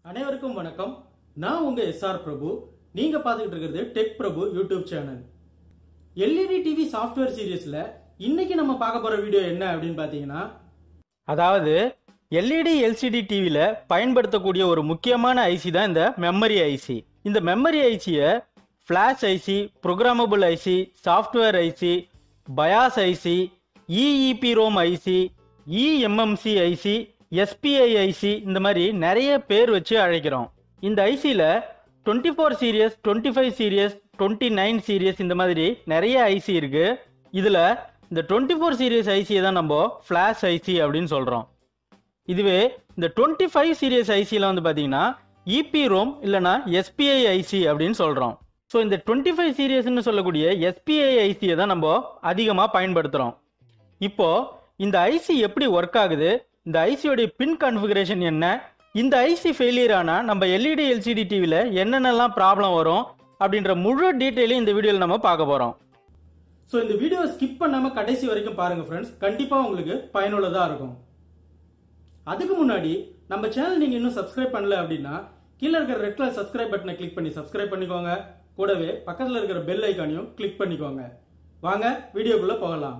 அனைவருக்கும் வணக்கம் நான் உங்க எஸ்ஆர் பிரபு நீங்க பார்த்துக்கிட்டு இருக்கிறது tech Prabhu YouTube channel LED TV software சீரிஸ்ல இன்னைக்கு நம்ம பார்க்க போற வீடியோ என்ன அப்படின்னு பாத்தீங்கன்னா அதாவது எல்இடி எல்சிடி டிவியில் பயன்படுத்தக்கூடிய ஒரு முக்கியமான ஐசி தான் இந்த மெமரி ஐசி இந்த மெமரி ஐசியை flash IC programmable IC software IC BIOS IC EEPROM IC eMMC IC SPI IC இந்த மாதிரி நிறைய பேர் வச்சு அழைக்கிறோம் இந்த ஐசியில் twenty four series twenty five series twenty nine series இந்த மாதிரி நிறைய ஐசி இருக்கு இதில் இந்த டுவெண்ட்டி ஃபோர் சீரியஸ் ஐசியை தான் நம்ம ஃப்ளாஷ் ஐசி அப்படின்னு சொல்கிறோம் இதுவே இந்த டுவெண்ட்டி ஃபைவ் சீரியஸ் ஐசியில் வந்து பார்த்தீங்கன்னா இபி ரோம் இல்லைனா எஸ்பிஐ ஐசி அப்படின்னு சொல்கிறோம் ஸோ இந்த டுவெண்ட்டி ஃபைவ் சீரியஸ்னு சொல்லக்கூடிய எஸ்பிஐ ஐசியை தான் நம்ம அதிகமாக பயன்படுத்துகிறோம் இப்போ இந்த ஐசி எப்படி ஒர்க் ஆகுது இந்த ஐசியோடைய பின் கான்ஃபிகரேஷன் என்ன இந்த ஐசி ஃபெயிலியர் ஆனால் நம்ம எல்இடி எல்சிடி டிவியில் என்னென்னலாம் ப்ராப்ளம் வரும் அப்படின்ற முழு டீட்டெயிலையும் இந்த வீடியோவில் நம்ம பார்க்க போகிறோம் ஸோ இந்த வீடியோவை ஸ்கிப் பண்ணாம கடைசி வரைக்கும் பாருங்க ஃப்ரெண்ட்ஸ் கண்டிப்பா உங்களுக்கு பயனுள்ளதா இருக்கும் அதுக்கு முன்னாடி நம்ம சேனல் நீங்க இன்னும் சப்ஸ்கிரைப் பண்ணல அப்படின்னா கீழே இருக்கிற ரெட் கலர் சப்ஸ்கிரைப் பட்டனை கிளிக் பண்ணி சப்ஸ்கிரைப் பண்ணிக்கோங்க கூடவே பக்கத்துல இருக்கிற பெல் ஐக்கானையும் கிளிக் பண்ணிக்கோங்க வாங்க வீடியோக்குள்ள போகலாம்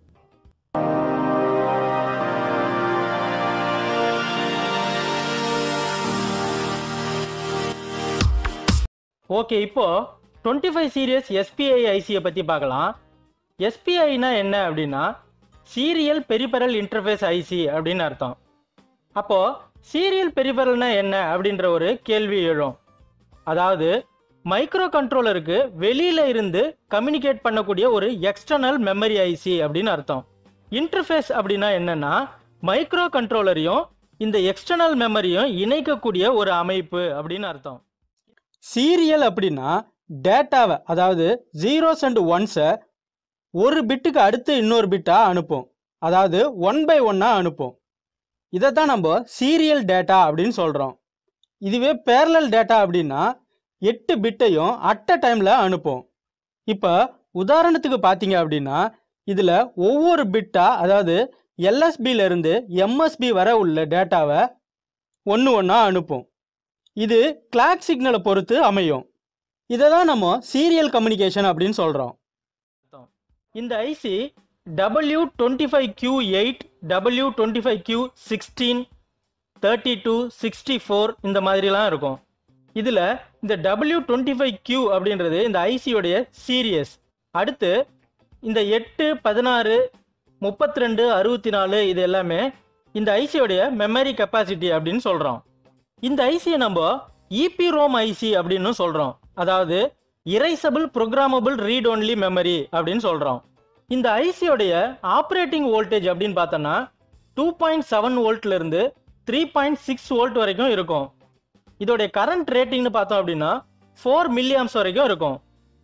ஓகே இப்போ டுவெண்ட்டி ஃபைவ் சீரியஸ் எஸ்பிஐ ஐசியை பற்றி பார்க்கலாம் எஸ்பிஐனா என்ன அப்படின்னா சீரியல் பெரிபரல் இன்டர்ஃபேஸ் ஐசி அப்படின்னு அர்த்தம் அப்போ சீரியல் பெரிபரல்னா என்ன அப்படின்ற ஒரு கேள்வி எழும் அதாவது மைக்ரோ கண்ட்ரோலருக்கு வெளியில இருந்து கம்யூனிகேட் பண்ணக்கூடிய ஒரு எக்ஸ்டர்னல் மெமரி ஐசி அப்படின்னு அர்த்தம் இன்டர்ஃபேஸ் அப்படின்னா என்னன்னா மைக்ரோ கண்ட்ரோலரையும் இந்த எக்ஸ்டர்னல் மெமரியும் இணைக்கக்கூடிய ஒரு அமைப்பு அப்படின்னு அர்த்தம் சீரியல் அப்படின்னா டேட்டாவை அதாவது ஜீரோஸ் அண்ட் ஒன்ஸை ஒரு பிட்டுக்கு அடுத்து இன்னொரு பிட்டாக அனுப்பும் அதாவது ஒன் பை ஒன்னாக அனுப்பும் இதை தான் நம்ம சீரியல் டேட்டா அப்படின்னு சொல்கிறோம் இதுவே பேரலல் டேட்டா அப்படின்னா எட்டு பிட்டையும் அட் அ டைமில் அனுப்பும் இப்போ உதாரணத்துக்கு பார்த்தீங்க அப்படின்னா இதில் ஒவ்வொரு பிட்டாக அதாவது எல்எஸ்பியிலேருந்து எம்எஸ்பி வரை உள்ள டேட்டாவை ஒன்று ஒன்றா அனுப்பும் இது கிளாக் சிக்னலை பொறுத்து அமையும் இதை தான் நம்ம சீரியல் கம்யூனிகேஷன் அப்படின்னு சொல்கிறோம் இந்த IC W twenty five Q eight W twenty five Q sixteen thirty two sixty four இந்த மாதிரிலாம் இருக்கும் இதில் இந்த டபிள்யூ டுவெண்ட்டி ஃபைவ் கியூ அப்படின்றது இந்த ஐசியோடைய சீரியஸ் அடுத்து இந்த எட்டு பதினாறு முப்பத்தி ரெண்டு அறுபத்தி நாலு இது எல்லாமே இந்த ஐசியோடைய மெமரி கெப்பாசிட்டி அப்படின்னு சொல்கிறோம் இந்த ஐசியை நம்ம இபி ரோம் ஐசி அப்படின்னு சொல்கிறோம் அதாவது erasable programmable read only memory அப்படின்னு சொல்கிறோம் இந்த ஐசியோடைய ஆப்ரேட்டிங் வோல்டேஜ் அப்படின்னு பார்த்தோன்னா டூ பாயிண்ட் செவன் வோல்ட்லேருந்து த்ரீ பாயிண்ட் சிக்ஸ் வோல்ட் வரைக்கும் இருக்கும் இதோடைய கரண்ட் ரேட்டிங்னு பார்த்தோம் அப்படின்னா ஃபோர் மில்லியம்ஸ் வரைக்கும் இருக்கும்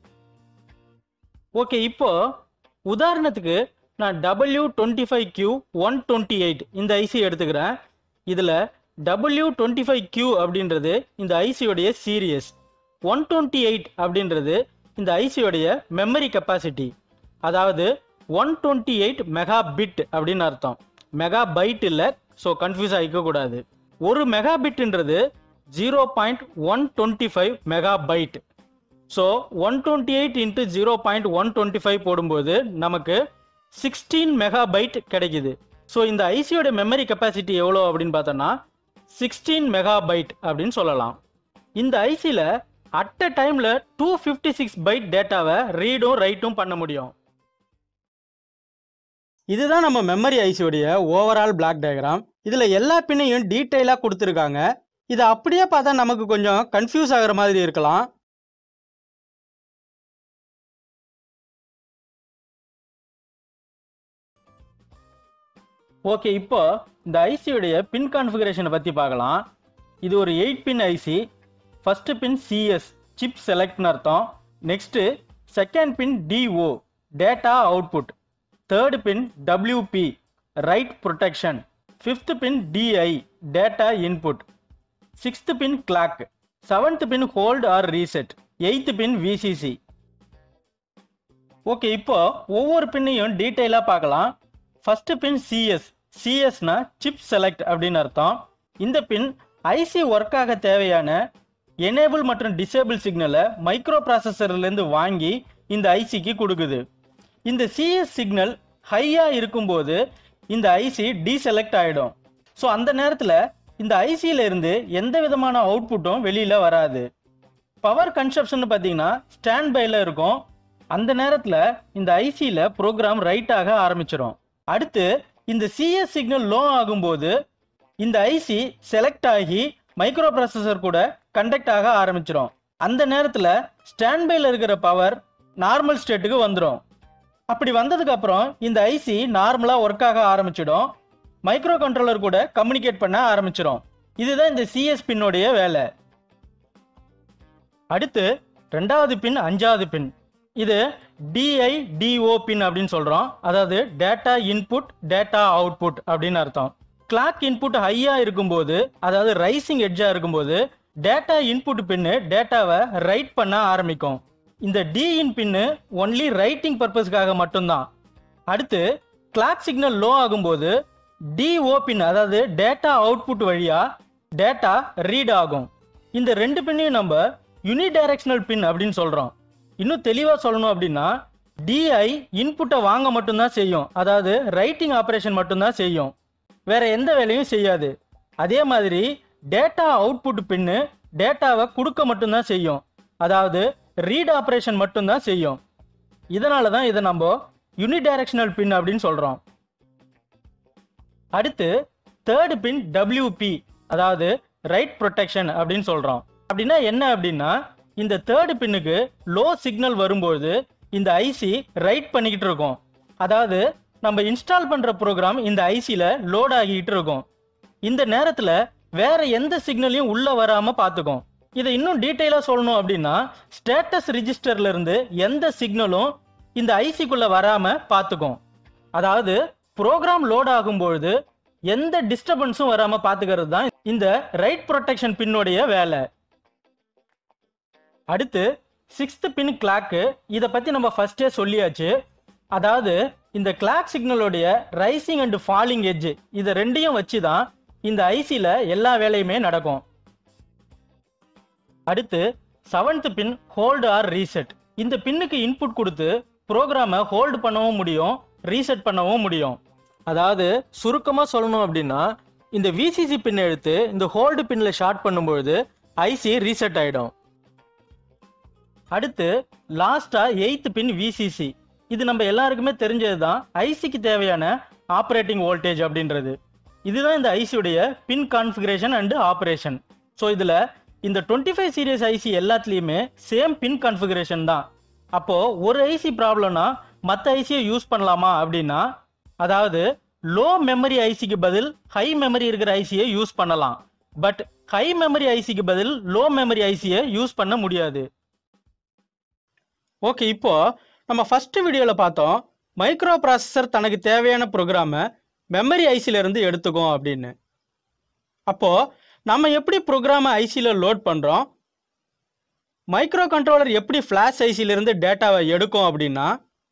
ஓகே இப்போ உதாரணத்துக்கு நான் W twenty five Q one twenty eight இந்த ஐசி எடுத்துக்கிறேன் இதில் டபிள்யூ டுவெண்ட்டி ஃபைவ் கியூ அப்படின்றது இந்த ஐசியோடைய சீரியஸ் ஒன் டுவெண்ட்டி எயிட் அப்படின்றது இந்த ஐசியோடைய மெமரி கெப்பாசிட்டி அதாவது one twenty eight megabit அப்படின்னு அர்த்தம் மெகா பைட் இல்லை ஸோ கன்ஃபியூஸ் ஆகிக்கக்கூடாது ஒரு மெகா பிட்ன்றது zero point one twenty five megabyte so one twenty eight into zero point one twenty five போடும்போது நமக்கு சிக்ஸ்டீன் மெகா பைட் கிடைக்குது ஸோ இந்த ஐசியோட மெமரி கெப்பாசிட்டி எவ்வளோ அப்படின்னு பார்த்தோன்னா சிக்ஸ்டீன் மெகா பைட் அப்படின்னு சொல்லலாம் இந்த ஐசியில் அட் அ டைமில் டூ ஃபிஃப்டி சிக்ஸ் பைட் டேட்டாவை ரீடும் ரைட்டும் பண்ண முடியும் இதுதான் நம்ம மெமரி ஐசியோடைய ஓவரால் பிளாக் டயக்ராம் இதில் எல்லா பின்னையும் டீட்டெயிலாக கொடுத்துருக்காங்க இதை அப்படியே பார்த்தா நமக்கு கொஞ்சம் கன்ஃபியூஸ் ஆகிற மாதிரி இருக்கலாம் ஓகே இப்போ இந்த ஐசியோடைய பின் கான்ஃபிகரேஷனை பற்றி பார்க்கலாம் இது ஒரு eight pin IC first pin CS chip செலக்ட்னு அர்த்தம் next second pin DO data output third pin WP write protection fifth pin DI data input sixth pin clock seventh pin hold or reset eighth pin VCC okay இப்போ ஒவ்வொரு பின்னையும் டீட்டெயிலாக பார்க்கலாம் first pin CS சிஎஸ்னா chip select அப்படின்னு அர்த்தம் இந்த பின் IC work ஆக தேவையான எனேபிள் மற்றும் டிசேபிள் சிக்னலை மைக்ரோ ப்ராசஸர்லேருந்து வாங்கி இந்த ஐசிக்கு கொடுக்குது இந்த சிஎஸ் சிக்னல் ஹையாக இருக்கும்போது இந்த ஐசி டீசெலக்ட் ஆகிடும் ஸோ அந்த நேரத்தில் இந்த ஐசியில இருந்து எந்த விதமான அவுட்புட்டும் வெளியில் வராது பவர் கன்சப்ஷன் பார்த்தீங்கன்னா ஸ்டாண்ட் பைல இருக்கும் அந்த நேரத்தில் இந்த ஐசியில் ப்ரோக்ராம் ரைட் ஆக ஆரம்பிச்சிடும் அடுத்து இந்த சிஎஸ் சிக்னல் லோ ஆகும்போது இந்த ஐசி செலக்ட் ஆகி மைக்ரோ ப்ராசஸர் கூட கண்டக்ட் ஆக ஆரம்பிச்சிடும் அந்த நேரத்தில் ஸ்டாண்ட் பைல இருக்கிற பவர் நார்மல் ஸ்டேட்டுக்கு வந்துடும் அப்படி வந்ததுக்கு அப்புறம் இந்த ஐசி நார்மலாக ஒர்க் ஆக ஆரம்பிச்சிடும் மைக்ரோ கண்ட்ரோலர் கூட கம்யூனிகேட் பண்ண ஆரம்பிச்சிடும் இதுதான் இந்த சிஎஸ் பின்னுடைய வேலை அடுத்து ரெண்டாவது பின் அஞ்சாவது பின் இது டிஐ டிஓ பின் அப்படின்னு சொல்றோம் அதாவது டேட்டா இன்புட் டேட்டா அவுட்புட் அப்படின்னு அர்த்தம் கிளாக் இன்புட் ஹையா இருக்கும்போது அதாவது ரைசிங் எட்ஜா இருக்கும்போது டேட்டா இன்புட் பின்னு டேட்டாவை ரைட் பண்ண ஆரம்பிக்கும் இந்த D in pin only writing பர்பஸ்க்காக மட்டும்தான் அடுத்து கிளாக் சிக்னல் லோ ஆகும்போது டிஓ பின் அதாவது டேட்டா அவுட்புட் வழியா டேட்டா ரீட் ஆகும் இந்த ரெண்டு பின்னையும் நம்ம யூனிடைரக்ஷனல் பின் அப்படின்னு சொல்றோம் இன்னும் தெளிவா சொல்லணும் அப்படின்னா டிஐ இன்புட்டை வாங்க மட்டும்தான் செய்யும் அதாவது ரைட்டிங் ஆப்ரேஷன் மட்டும்தான் செய்யும் வேற எந்த வேலையும் செய்யாது அதே மாதிரி டேட்டா அவுட்புட் பின்னு டேட்டாவை கொடுக்க மட்டும்தான் செய்யும் அதாவது ரீட் ஆப்ரேஷன் மட்டும்தான் செய்யும் இதனால தான் இதை நம்ம யூனிடைரக்ஷனல் பின் அப்படின்னு சொல்றோம் அடுத்து தேர்ட் பின் டபிள்யூபி அதாவது ரைட் ப்ரொடெக்ஷன் அப்படின்னு சொல்றோம் அப்படின்னா என்ன அப்படின்னா இந்த தேர்ட் பின்னுக்கு லோ சிக்னல் வரும்போது இந்த ஐசி ரைட் பண்ணிக்கிட்டு இருக்கும் அதாவது நம்ம இன்ஸ்டால் பண்ற ப்ரோக்ராம் இந்த ஐசில லோட் ஆகிட்டு இருக்கும் இந்த நேரத்துல வேற எந்த சிக்னலையும் உள்ள வராம பாத்துக்கும் இதை இன்னும் டீட்டெயிலா சொல்லணும் அப்படின்னா ஸ்டேட்டஸ் ரிஜிஸ்டர்ல இருந்து எந்த சிக்னலும் இந்த ஐசிக்குள்ள வராம பாத்துக்கும் அதாவது ப்ரோக்ராம் லோட் ஆகும்பொழுது எந்த டிஸ்டர்பன்ஸும் வராம பாத்துக்கிறது தான் இந்த ரைட் ப்ரொடெக்ஷன் பின்னுடைய வேலை அடுத்து சிக்ஸ்த் பின் கிளாக்கு இதை பத்தி நம்ம ஃபர்ஸ்டே சொல்லியாச்சு அதாவது இந்த கிளாக் சிக்னலோடைய ரைசிங் அண்ட் ஃபாலிங் எட்ஜ் இதை ரெண்டையும் வச்சு தான் இந்த ஐசியில் எல்லா வேலையுமே நடக்கும் அடுத்து seventh pin hold or reset இந்த பின்னுக்கு இன்புட் கொடுத்து ப்ரோக்ராமை ஹோல்டு பண்ணவும் முடியும் ரீசெட் பண்ணவும் முடியும் அதாவது சுருக்கமாக சொல்லணும் அப்படின்னா இந்த விசிசி பின் எடுத்து இந்த ஹோல்டு பின்ல ஷார்ட் பண்ணும்பொழுது ஐசி ரீசெட் ஆயிடும் அடுத்து லாஸ்டா எயித் பின் விசிசி இது நம்ம எல்லாருக்குமே தெரிஞ்சது தான் ஐசிக்கு தேவையான ஆப்ரேட்டிங் வோல்டேஜ் அப்படின்றது இதுதான் இந்த ஐசியுடைய pin configuration and operation so இதில் இந்த டுவெண்ட்டி ஃபைவ் சீரியஸ் ஐசி எல்லாத்துலேயுமே சேம் பின் கான்ஃபிகரேஷன் தான் அப்போ ஒரு ஐசி ப்ராப்ளம்னா மற்ற ஐசியை யூஸ் பண்ணலாமா அப்படின்னா அதாவது லோ மெமரி ஐசிக்கு பதில் ஹை மெமரி இருக்கிற ஐசியை யூஸ் பண்ணலாம் பட் ஹை மெமரி ஐசிக்கு பதில் லோ மெமரி ஐசியை யூஸ் பண்ண முடியாது ஓகே இப்போ நம்ம ஃபர்ஸ்ட் வீடியோவில் பார்த்தோம் மைக்ரோ ப்ராசஸர் தனக்கு தேவையான ப்ரோக்ராமை மெமரி ஐசில இருந்து எடுத்துக்கும் அப்படின்னு அப்போ நம்ம எப்படி ப்ரோக்ராமை ஐசியில் லோட் பண்ணுறோம் மைக்ரோ கண்ட்ரோலர் எப்படி ஃப்ளாஷ் ஐசில இருந்து டேட்டாவை எடுக்கும் அப்படின்னா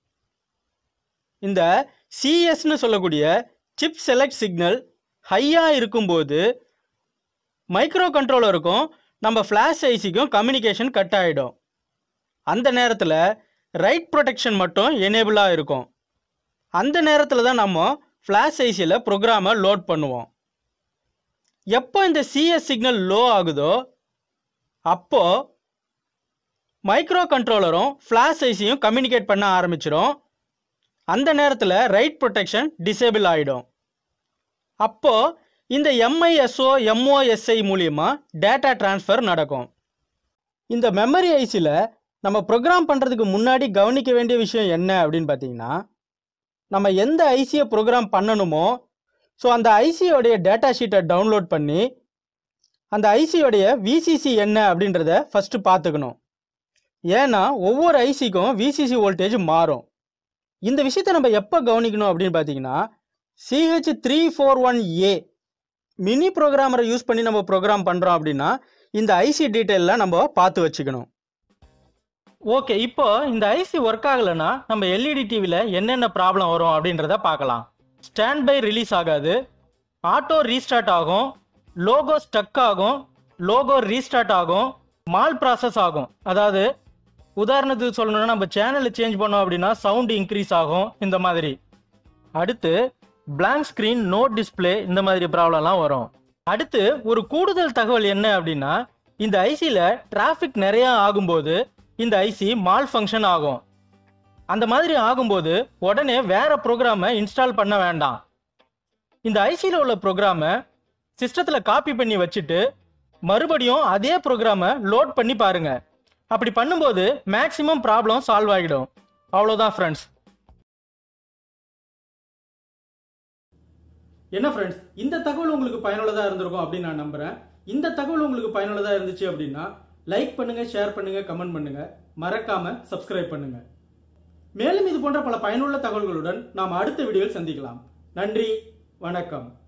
இந்த சிஎஸ்னு சொல்லக்கூடிய சிப் செலக்ட் சிக்னல் ஹையாக இருக்கும்போது மைக்ரோ கண்ட்ரோலருக்கும் நம்ம ஃப்ளாஷ் ஐசிக்கும் கம்யூனிகேஷன் கட் ஆகிடும் அந்த நேரத்தில் ரைட் ப்ரொடெக்ஷன் மட்டும் எனேபிளாக இருக்கும் அந்த நேரத்தில் தான் நம்ம ஃப்ளாஷ் ஐசியில் ப்ரோக்ராமை லோட் பண்ணுவோம் எப்போ இந்த சிஎஸ் சிக்னல் லோ ஆகுதோ அப்போ மைக்ரோ கண்ட்ரோலரும் ஃப்ளாஷ் ஐசியும் கம்யூனிகேட் பண்ண ஆரம்பிச்சிடும் அந்த நேரத்தில் ரைட் ப்ரொடெக்ஷன் டிசேபிள் ஆகிடும் அப்போ இந்த எம்ஐஎஸ்ஓ எம்ஓஎஸ்ஐ மூலியமா டேட்டா டிரான்ஸ்ஃபர் நடக்கும் இந்த மெமரி ஐசியில் நம்ம ப்ரோக்ராம் பண்ணுறதுக்கு முன்னாடி கவனிக்க வேண்டிய விஷயம் என்ன அப்படின்னு பார்த்தீங்கன்னா நம்ம எந்த ஐசியை ப்ரோக்ராம் பண்ணணுமோ ஸோ அந்த ஐசியோடைய டேட்டா ஷீட்டை டவுன்லோட் பண்ணி அந்த ஐசியோடைய விசிசி என்ன அப்படின்றத ஃபஸ்ட்டு பார்த்துக்கணும் ஏன்னா ஒவ்வொரு ஐசிக்கும் விசிசி வோல்டேஜ் மாறும் இந்த விஷயத்தை நம்ம எப்போ கவனிக்கணும் அப்படின்னு பார்த்தீங்கன்னா CH three four one A mini ப்ரோக்ராமரை யூஸ் பண்ணி நம்ம ப்ரோக்ராம் பண்ணுறோம் அப்படின்னா இந்த ஐசி டீட்டெயிலில் நம்ம பார்த்து வச்சுக்கணும் ஓகே இப்போ இந்த ஐசி ஒர்க் ஆகலைன்னா நம்ம எல்இடி டிவியில் என்னென்ன ப்ராப்ளம் வரும் அப்படின்றத பார்க்கலாம் ஸ்டாண்ட் பை ரிலீஸ் ஆகாது ஆட்டோ ரீஸ்டார்ட் ஆகும் லோகோ ஸ்டக் ஆகும் லோகோ ரீஸ்டார்ட் ஆகும் மால் ப்ராசஸ் ஆகும் அதாவது உதாரணத்துக்கு சொல்லணும்னா நம்ம சேனலை சேஞ்ச் பண்ணோம் அப்படின்னா சவுண்ட் இன்க்ரீஸ் ஆகும் இந்த மாதிரி அடுத்து blank screen நோ டிஸ்ப்ளே இந்த மாதிரி ப்ராப்ளம்லாம் வரும் அடுத்து ஒரு கூடுதல் தகவல் என்ன அப்படின்னா இந்த ஐசியில் டிராஃபிக் நிறைய ஆகும்போது இந்த ஐசி மால் ஃபங்க்ஷன் ஆகும் அந்த மாதிரி ஆகும்போது உடனே வேற ப்ரோக்ராமை இன்ஸ்டால் பண்ண வேண்டாம் இந்த ஐசியில் உள்ள ப்ரோக்ராமை சிஸ்டத்தில் காப்பி பண்ணி வச்சுட்டு மறுபடியும் அதே ப்ரோக்ராமை லோட் பண்ணி பாருங்க அப்படி பண்ணும்போது மேக்ஸிமம் ப்ராப்ளம் சால்வ் ஆகிடும் அவ்வளோதான் ஃப்ரெண்ட்ஸ் என்ன ஃப்ரெண்ட்ஸ் இந்த தகவல் உங்களுக்கு பயனுள்ளதா இருந்திருக்கும் அப்படின்னு நான் நம்புறேன் இந்த தகவல் உங்களுக்கு பயனுள்ளதா இருந்துச்சு அப்படின்னா லைக் பண்ணுங்க ஷேர் பண்ணுங்க கமெண்ட் பண்ணுங்க மறக்காம சப்ஸ்கிரைப் பண்ணுங்க மேலும் இது போன்ற பல பயனுள்ள தகவல்களுடன் நாம் அடுத்த வீடியோவில் சந்திக்கலாம் நன்றி வணக்கம்